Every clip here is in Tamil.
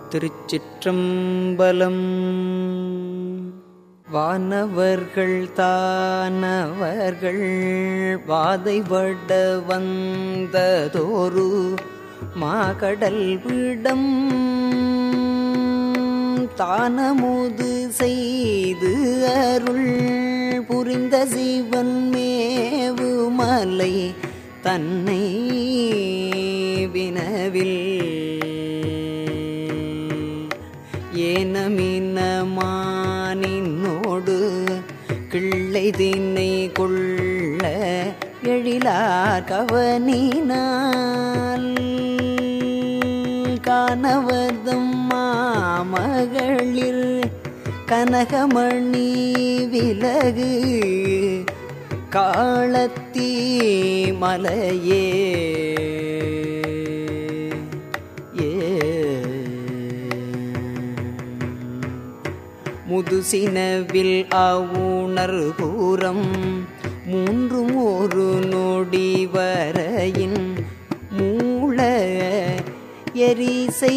திருச்சிற்றம்பலம் வானவர்கள் தானவர்கள் வாதைபட வந்ததோரு மாகடல் விடம் தானமுது செய்து அருள் புரிந்த சிவன் மேவு மலை தன்னை வினவில் ஏனமினமானினோடு கிள்ளை தினை கொள்ள எழிலார் கவனினால் காணவதம் மாமகளிர் கனகமணி விலகு காளத்தீ மலையே முதுசினவில் அவுணர் பூரம் மூன்றும் ஒரு நொடி வரையின் மூள எரிசை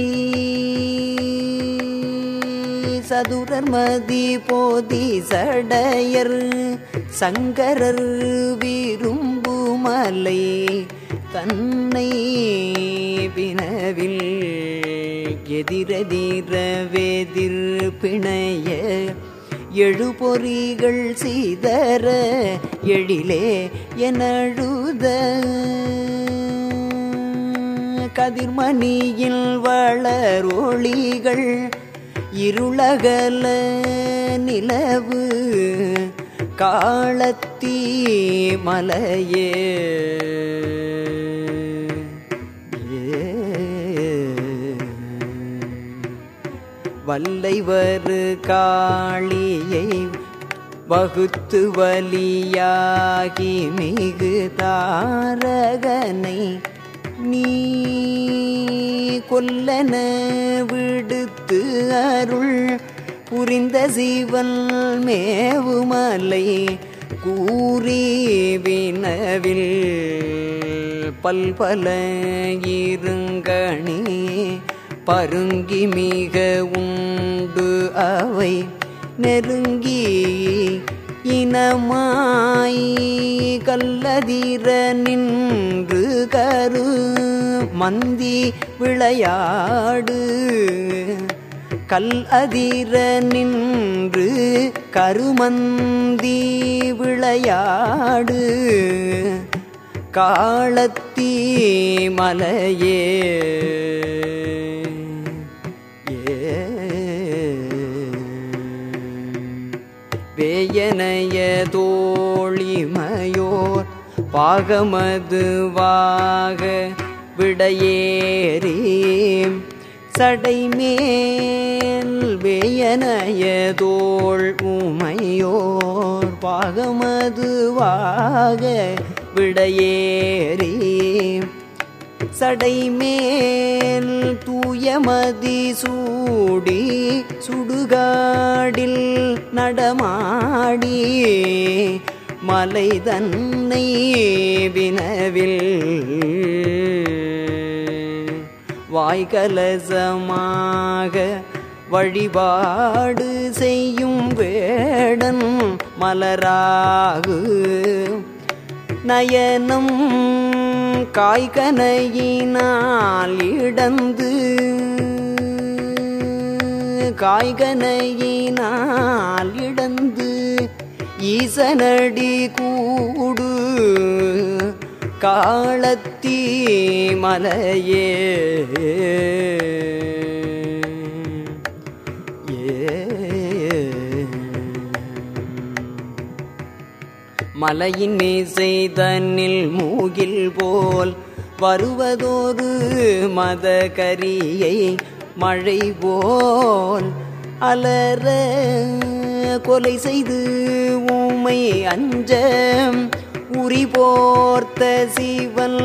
சதுரர் மதி போதி சடையர் சங்கரர் விரும்பு மலை தன்னை வினவில் எதிரெதிர வேதிர் பிணைய எழுபொறிகள் செய்தர எழிலே எனழுத கதிர்மணியில் வளர் ஒளிகள் இருளகல நிலவு காலத்தீ மலையே வல்லைவரு காளியை வகுத்து வலியாகி மிகு தாரகனை நீ கொல்லன விடுத்து அருள் புரிந்த சிவன் மேவுமலை கூறி வினவில் பல்பல இருங்கணி பருங்கி மிக உண்டு அவை நெருங்கி இனமாய் கல்லதிர நின்று கரு மந்தி விளையாடு கல் அதிர நின்று கருமந்தி விளையாடு காளத்தீ மலையே வேயனைய தோழிமையோர் பாகமதுவாக விடையேறி சடைமேல் வேயனைய தோள் உமையோர் பாகமதுவாக விடையேறி சடைமேல் தூயமதி சூடி சுடுகாடில் நடமாடி மலை தன்னை வினவில் வாய்கலசமாக வழிபாடு செய்யும் வேடன் மலராகு நயனம் காய்கனையினால் இடந்து காய்கனையினால் இடந்து ஈசனடி கூடு காளத்தீ மலையே மலையின் மீசை தன்னில் மூகில் போல் வருவதொரு மத கரியை மழை போல் அலற கொலை செய்து ஊமை அஞ்ச உரி போர்த்த சிவன்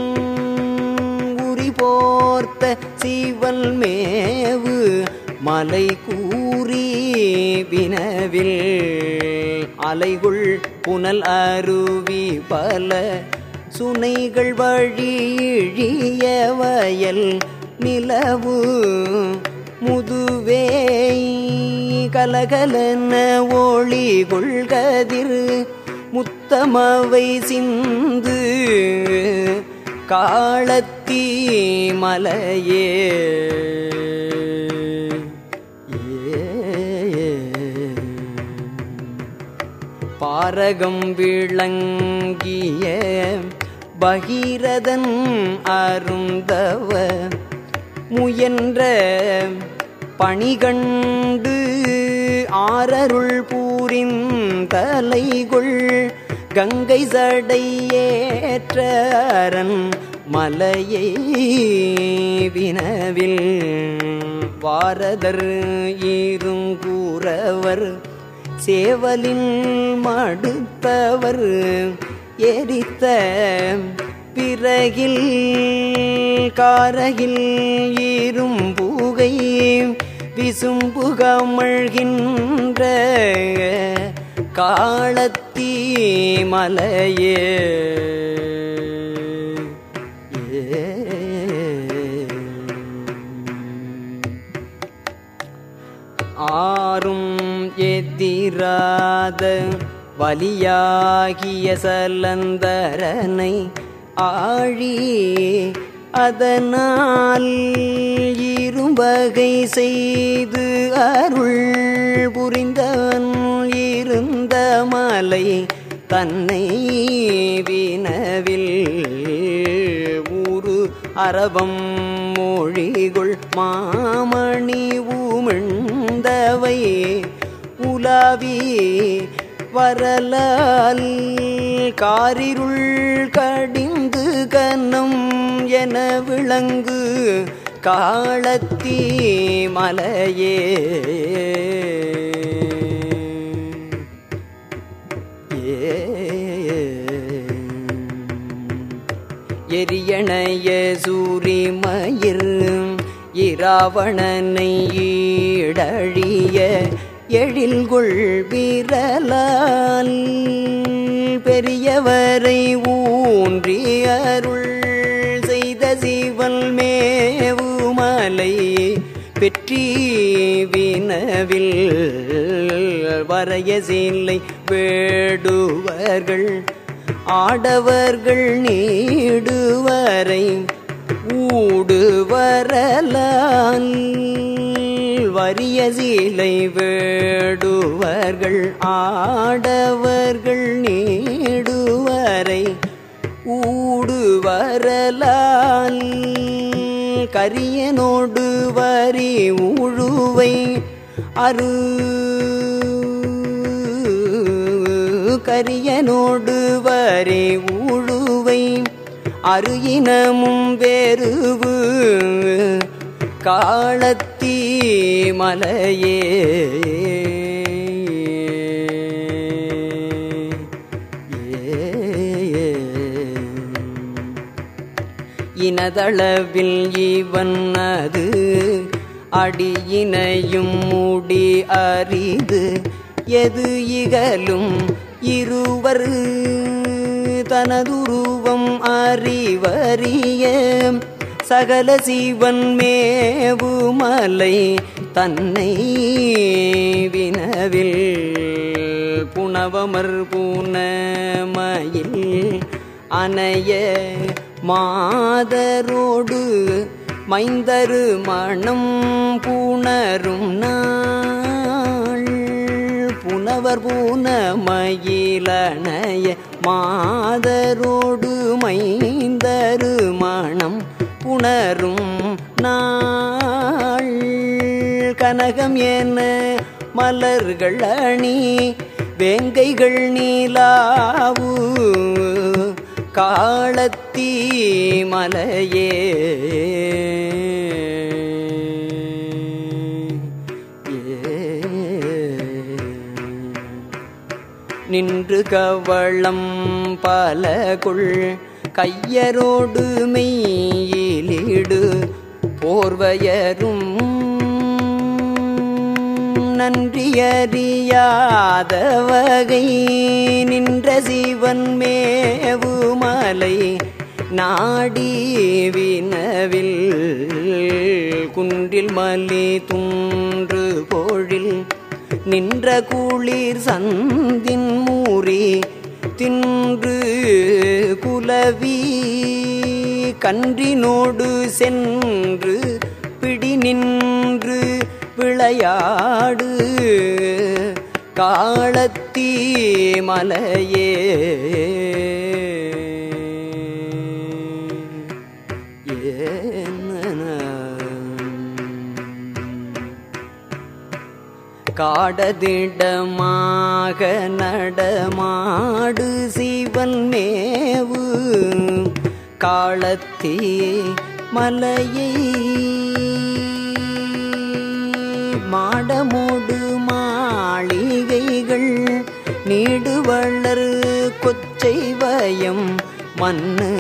உரி போர்த்த சிவன் மேவு மலை கூறி வினவில் அலைகுள் புனல் அருவி பல சுனைகள் வழி இழிய வயல் நிலவு முதுவே கலகலன ஒளி கொள்கதிர் முத்தமவை சிந்து காலத்தீ மலையே பாரகம் விளங்கிய பகீரதன் அருந்தவ முயன்ற பணிகண்டு ஆரருள் பூரிந்தலைகொள் கங்கை சடையேற்றரன் மலையை வினவில் வாரதர் இருங்கூறவர் சேவலின் மடுத்தவர் எரித்த பிறகில் காரகில் இரும்புகை விசும்புகமழ்கின்ற காலத்தீ மலையே ஆறும் எதிராத வலியாகிய சலந்தரனை ஆழி அதனால் இரும்பகை செய்து அருள் புரிந்தவன் இருந்த மலை தன்னை வினவில் ஊரு அரபம் மொழிகுள் மாமணி ஊமிழ்ந்தவை உலாவி வரலால் காரிருள் கடிந்து கன்னம் என விளங்கு காலத்தீ மலையே எரியணைய சூரிமயிர் இராவணனை ஈடழிய எழில்கொள் விரலால் பெரியவரை ஊன்றி அருள் செய்த சிவல் மேவுமலை பெற்றி வினவில் வரைய சீலை வேடுவர்கள் ஆடவர்கள் நீடுவரை ஊடு வரலான் வரிய சீலை வேடுவர்கள் ஆடவர்கள் நீடுவரை ஊடு வரலால் கரியனோடு வரி உழுவை அரு கரியனோடு வரி உழுவை அருயினமும் வேறுவு காலத்தீ மலையே இனதளவில் இவன் அது அடியினையும் மூடி அரிது எது இகலும் இருவர் தனதுருவம் அறிவறிய சகல சீவன் மேவுமலை தன்னை வினவில் புனவமர் பூனமயில் அனைய மாதரோடு மைந்தரு மணம் புணரும் நாள் புனவர் பூனமயிலனைய மாதரோடு மைந்தரு மணம் புணரும் நாள் கனகம் என மலர்கள் அணி வேங்கைகள் நீலாவு காலத்தீ மலையே நின்று கவளம் பலகுள் கையரோடு மெய்யிலிடு போர்வையரும் நன்றியறியாத வகை நின்ற சிவன் மேவு மலை நாடி வினவில் குன்றில் மலி துன்று போழில் நின்ற குளிர் சந்தின் மூறி தின்று குலவி கன்றினோடு சென்று பிடி நின்று விளையாடு காலத்தீ மலையே காடதிடமாக நடமாடு சிவன் மேவு காலத்தே மலையை மாடமோடு மாளிகைகள் நீடு வளர் கொச்சை வயம் மண்ணு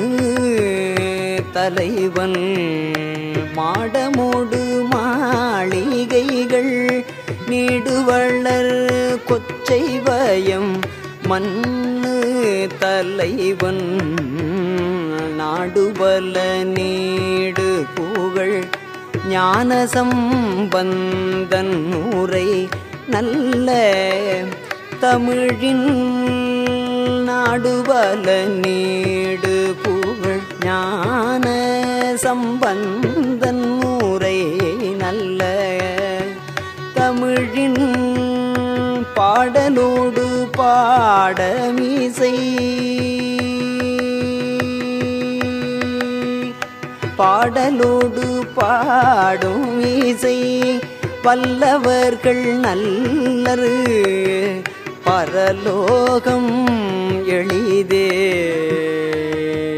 தலைவன் மாடமோடு மாளிகைகள் நீடு வளர் கொச்சை வயம் மண்ணு தலைவன் நாடுபல நீடு புகழ் ஞான சம்பந்தன் உரை நல்ல தமிழின் நாடுபல நீடு புகழ் ஞான சம்பந்தன் உரை நல்ல தமிழின் பாடலோடு பாடமிசை பாடலோடு பாடும் இசை வல்லவர்கள் நல்லரு பரலோகம் எளிதே